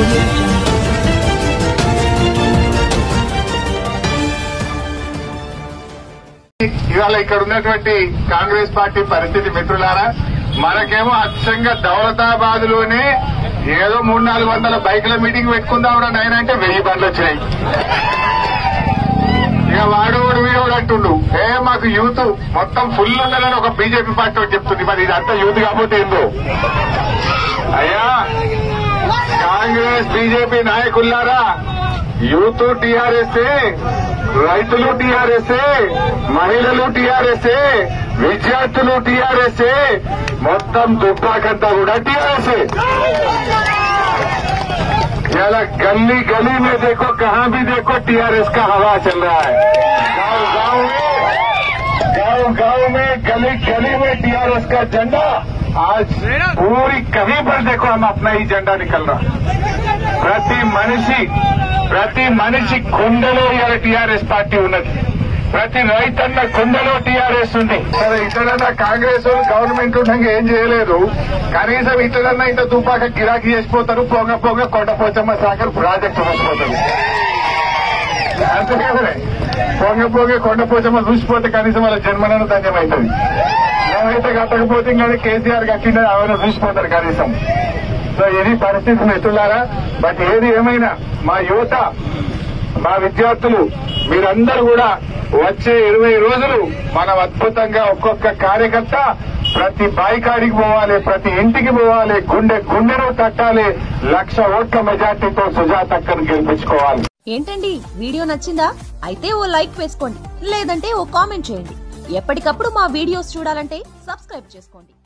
audio jungle. ఇవాళ ఇక్కడ ఉన్నటువంటి కాంగ్రెస్ పార్టీ పరిస్థితి మిత్రులారా మనకేమో అచ్చంగా దౌలతాబాద్ లోనే ఏదో మూడు నాలుగు వందల బైకుల మీటింగ్ పెట్టుకుందాం నాయన అంటే వెయ్యి బండ్లు వచ్చినాయి ఇక వాడు వాడు వీడు అంటుండు ఏ మాకు యూత్ మొత్తం ఫుల్ ఉన్నదని ఒక బీజేపీ పార్టీ ఒకటి చెప్తుంది మరి ఇదంతా యూత్ కాకపోతే ఏందో అయ్యా కాంగ్రెస్ బీజేపీ నాయకులారా యూత్ టీఆర్ఎస్ రైతులు టీఆర్ఎస్ మహిళలు టీఆర్ఎస్ విద్యార్థులు టీఆర్ఎస్ మొత్తం దుబ్బాకంతా కూడా టీఆర్ఎస్ याला गली गली में देखो कहाँ भी देखो टीआरएस का हवा चल रहा है गांव गांव में गांव गांव में गली गली में टीआरएस का झंडा आज पूरी कहीं पर देखो हम अपना ही झंडा निकल रहा ప్రతి మనిషి ప్రతి మనిషి గుండెలో ఇవాళ టీఆర్ఎస్ పార్టీ ఉన్నది ప్రతి రైతన్న గుండెలో టీఆర్ఎస్ ఉంది సరే ఇతడన్నా కాంగ్రెస్ వాళ్ళు గవర్నమెంట్ ఉండగా ఏం చేయలేదు కనీసం ఇతడన్నా ఇంత తుపాక గిరాకీ చేసిపోతారు పొగ పొగ కొండపోచమ్మ సాగర్ ప్రాజెక్టు చూసిపోతారు అంతే కదనే పొగ పొగ కొండపోచమ్మ చూసిపోతే కనీసం వాళ్ళ జన్మలను ధన్యమవుతుంది మేమైతే కట్టకపోతే ఇంకా కేసీఆర్ కట్టిండే అవన్నీ చూసిపోతారు కనీసం సో ఇది పరిస్థితి మిత్రులారా బట్ ఏది ఏమైనా మా యువత మా విద్యార్థులు మీరందరూ కూడా వచ్చే ఇరవై రోజులు మనం అద్భుతంగా ఒక్కొక్క కార్యకర్త ప్రతి బాయికాడికి పోవాలి ప్రతి ఇంటికి పోవాలి గుండె గుండెను తట్టాలి లక్ష ఓట్ల మెజార్టీతో సుజాతక్కను గెలిపించుకోవాలి ఏంటండి వీడియో నచ్చిందా అయితే ఓ లైక్ వేసుకోండి లేదంటే ఓ కామెంట్ చేయండి ఎప్పటికప్పుడు మా వీడియోస్ చూడాలంటే సబ్స్క్రైబ్ చేసుకోండి